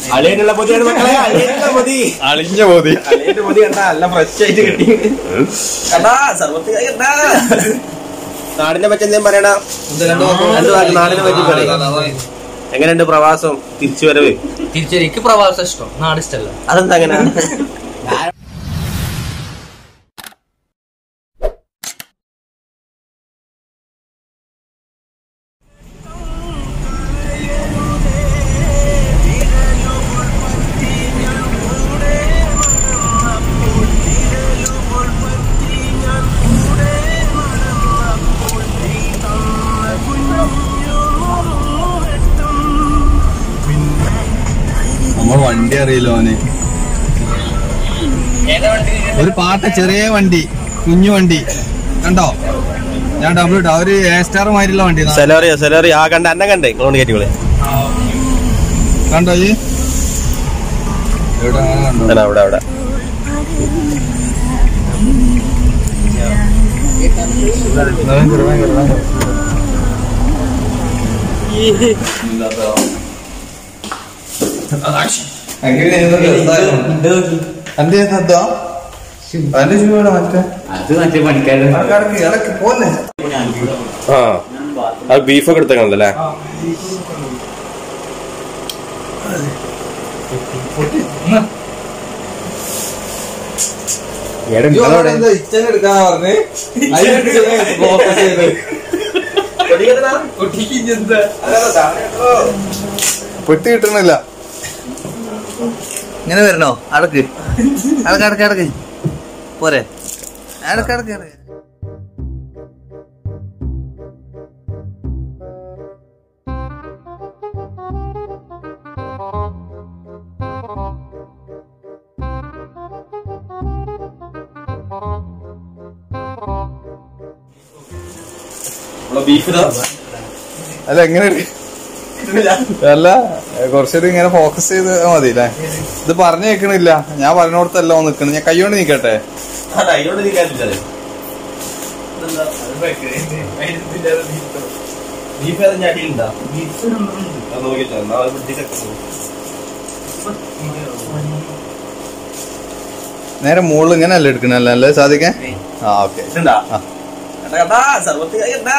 അളിയനുള്ള പൊതിയാണ് മക്കളെ അളിയനുള്ള പൊതി അളിഞ്ഞ പോതി അളിയന്റെ പൊതി കണ്ടാ നല്ല ഫ്രഷ് ആയിട്ട് കിട്ടി കണ്ടാ സർവത്ത് കണ്ടാ നാടിനെ പറ്റി എന്തേലും പറയണ രണ്ട് വാക്ക് നാടിനെ പറ്റി പറയും എങ്ങനെയുണ്ട് പ്രവാസം തിരിച്ചു വരവ് തിരിച്ചു എനിക്ക് പ്രവാസം ഇഷ്ടം നാട് ഇഷ്ടമല്ല അതെന്താ അങ്ങനെ നമ്മൾ വണ്ടി അറിയില്ല ഓന് ഒരു പാട്ട ചെറിയ വണ്ടി കുഞ്ഞു വണ്ടി കണ്ടോ ഞാൻ ഡബിൾ ഇട്ടാ ഒരു എ സ്റ്റാർ മാതിരിയുള്ള വണ്ടി സെലറിയോ സെലറി ആ കണ്ട അന്നെ കണ്ടേ ഇങ്ങോട്ട് കയറ്റിക്കോളെ കണ്ടോ ഈ എവിടെ അങ്ങനെ കണ്ടോ അവിടെ അവിടെ ഭയങ്കര, ഭയങ്കര, ഭയങ്കര. എങ്ങനെയായിരുന്നു രസായിരുന്നു. അന്റെ ഏതാ അന്റെ ചൂടാ മറ്റേ അത് മറ്റേ പണിക്കാരൻ ഇടക്ക് ഇടക്ക് പോലെ ആ അത് ബീഫൊക്കെ എടുത്തേക്കണല്ലേ എടുക്കാന്ന് പറഞ്ഞ് അതിലിട്ട് ഫോക്കസ് ചെയ്ത് പൊട്ടി കിട്ടണില്ല ഇങ്ങനെ വരണോ അടക്ക് അടക്ക് അടക്ക് അടക്ക് പോരെ അടക്ക് അടക്ക് അടക്ക് ബീഫ് അല്ല എങ്ങനെ അല്ല കുറച്ചൊരു ഇങ്ങനെ ഫോക്കസ് ചെയ്ത് മതി അല്ലേ ഇത് പറഞ്ഞു കേൾക്കണില്ല ഞാൻ പറഞ്ഞോടത്തല്ല നിക്കണ് ഞാൻ കൈകൊണ്ട് നിക്കട്ടെ അതിനോട് നീ കാര്യമില്ലത് ബീഫ് ഏതാ ഞാൻ അടിയിലുണ്ടാ അത് നോക്കിട്ടോ എന്നാ അത് പിടിച്ചിട്ടൊക്കെ പോകും നേരെ മുകളിൽ ഇങ്ങനെ അല്ല എടുക്കണല്ലേ അല്ലേ സാധിക്കാൻ ആ ഓക്കെ ഇതുണ്ടാ ആ. കണ്ടാ കണ്ടാ സർവത്ത് കണ്ടാ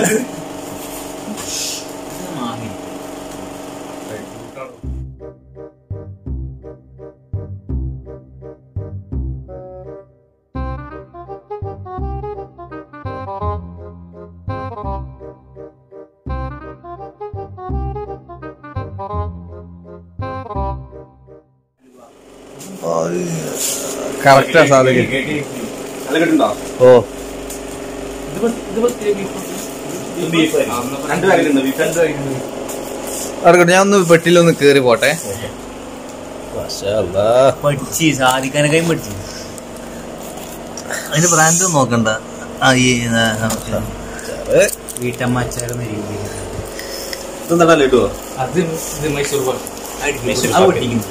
കറക്റ്റാ സാധിക്കും നല്ല കിട്ടുണ്ടോ ഓ ബീഫ് രണ്ട് പേരുണ്ട് ബീഫ് അടുക്കട്ടെ ഞാൻ ഒന്ന് പെട്ടിയിലൊന്ന് കേറി പോട്ടെ പഠിച്ച് സാധിക്കാനൊക്കെ പഠിച്ചു അതിന്റെ ബ്രാൻഡ് നോക്കണ്ട ആ ഈ വീട്ടമ്മച്ചാർന്ന രീതി ഇതെന്താ ലഡുവോ അത് ഇത് മൈസൂർ പാക്ക് മൈസൂർ അത് പാക്ക്. പൊട്ടിക്കുന്നു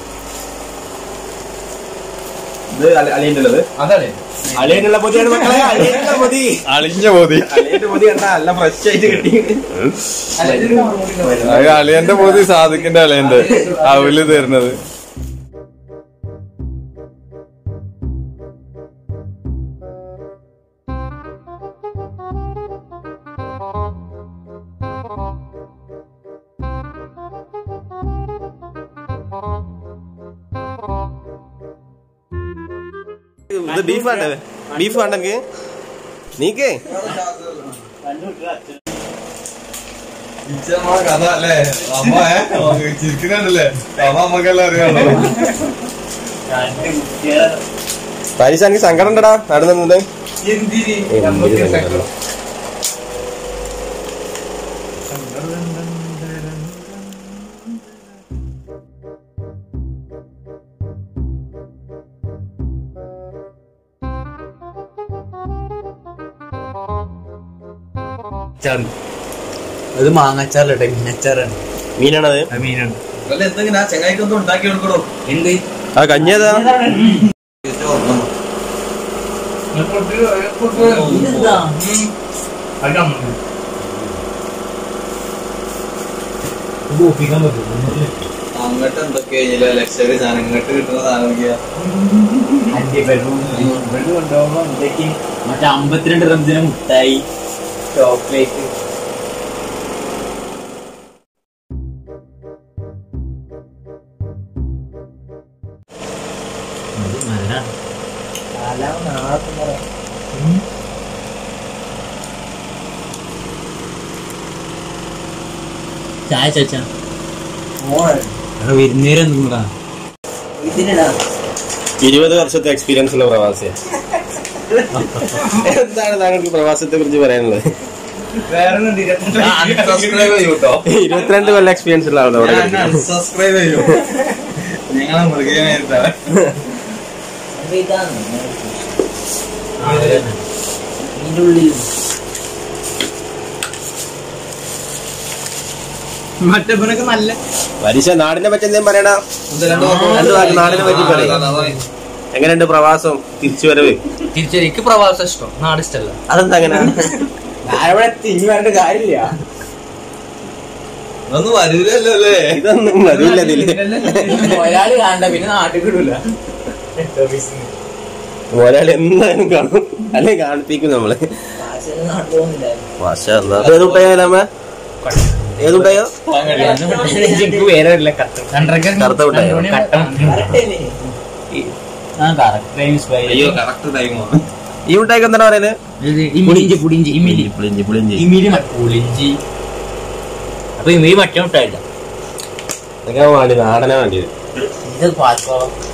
ഇത് അളിയൻ്റെ ഉള്ളത് അതല്ലേ അളിയനുള്ള പൊതിയാണ് മക്കളെ അളിയനുള്ള പൊതി അളിഞ്ഞ പോതി അളിയന്റെ പൊതി കണ്ടാ നല്ല ഫ്രഷ് ആയിട്ട് കിട്ടി അത് അളിയന്റെ പോതി സാധിക്കിന്റെ അളിയന്റെ അവല് തരുന്നത് ഇത് ബീഫ് വേണ്ടേ ബീഫ് വേണ്ട എനിക്ക് നീക്കേ കഥ അല്ലേ അമ്മ ചിരിക്കുന്നുണ്ടല്ലേ അമ്മ അമ്മക്കെല്ലാം അറിയാമല്ലോ പൈസ എനിക്ക് സങ്കടം ഉണ്ടടാ നടന്നുണ്ട് അച്ചാറ് അത് മാങ്ങാച്ചാറല്ലേ മീനച്ചാറാണ് മീനാണത് അത് മീനാണ് എന്തെങ്കിലും ആ ചെങ്ങായിക്കൊന്നും ഉണ്ടാക്കി കൊടുക്കണോ എന്ത് ആ കഞ്ഞിയതാ ഒപ്പിക്കാൻ പറ്റും അങ്ങോട്ട് എന്തൊക്കെ കഴിഞ്ഞില്ല ലക്ഷറി സാധനം ഇങ്ങോട്ട് കിട്ടുന്ന സാധനം നോക്കിയാ അന്റെ ബെഡ്റൂം ബെഡ് കൊണ്ടുപോകുമ്പോ എന്തൊക്കെ മറ്റേ അമ്പത്തിരണ്ട് റംസിന് മുട്ടായി ചോക്ലേറ്റ് ചായ ചാച്ച വിരുന്നേരൊന്നും കൂടാ ഇരുപത് വർഷത്തെ എക്സ്പീരിയൻസ് ഉള്ള പ്രവാസിയ എന്താണ് താങ്കൾക്ക് പ്രവാസത്തെ കുറിച്ച് പറയാനുള്ളത് അൺസബ്സ്ക്രൈബ് ചെയ്യൂ കേട്ടോ ഇരുപത്തിരണ്ട് കൊല്ലം എക്സ്പീരിയൻസ് ഉള്ള ആളാണ് അവിടെ ഇരിക്കുന്നത്. അൺസബ്സ്ക്രൈബ് ചെയ്യൂ ഞങ്ങളെ മൃഗീയമായിട്ടാ മറ്റേ നല്ല പരീക്ഷ നാടിനെ പറ്റി എന്തെങ്കിലും പറയണ രണ്ട് വാക്ക് നാടിനെ പറ്റി പറയും എങ്ങനെയുണ്ട് പ്രവാസം തിരിച്ചുവരവ് തിരിച്ചു പ്രവാസം ഇഷ്ടം നാട് ഇഷ്ടമല്ല അതെന്താ അങ്ങനെ ഞാനിവിടെ തിരിഞ്ഞു വരേണ്ട കാര്യമില്ല ഒന്നും വരൂലല്ലോ അല്ലേ ഇതൊന്നും വരില്ല ഇതില് ഒരാള് കാണണ്ട പിന്നെ നാട്ടിൽ കിടൂല ഒരാൾ എന്തായാലും കാണും അല്ലെങ്കിൽ കാണിപ്പിക്കും നമ്മള് മാഷാ അല്ലാ. ഏതുണ്ടായാലമ്മ ഏതുണ്ടായോ എനിക്ക് വേറെ വരില്ല കറുത്ത മുട്ടായോ? അയ്യോ കറക്റ്റ് ടൈമോ ഈ മുട്ടായിക്ക് എന്താണ് പറയുന്നത് ഇമിലിഞ്ചി പുളിഞ്ചി ഇമിലി പുളിഞ്ചി പുളിഞ്ചി ഇമിലി പുളിഞ്ചി അപ്പൊ ഇമിലി മറ്റേ മുട്ടായില്ല ഇതൊക്കെ വേണ്ടി നാടനെ വേണ്ടിയത് ഇത് പാൽക്കോളം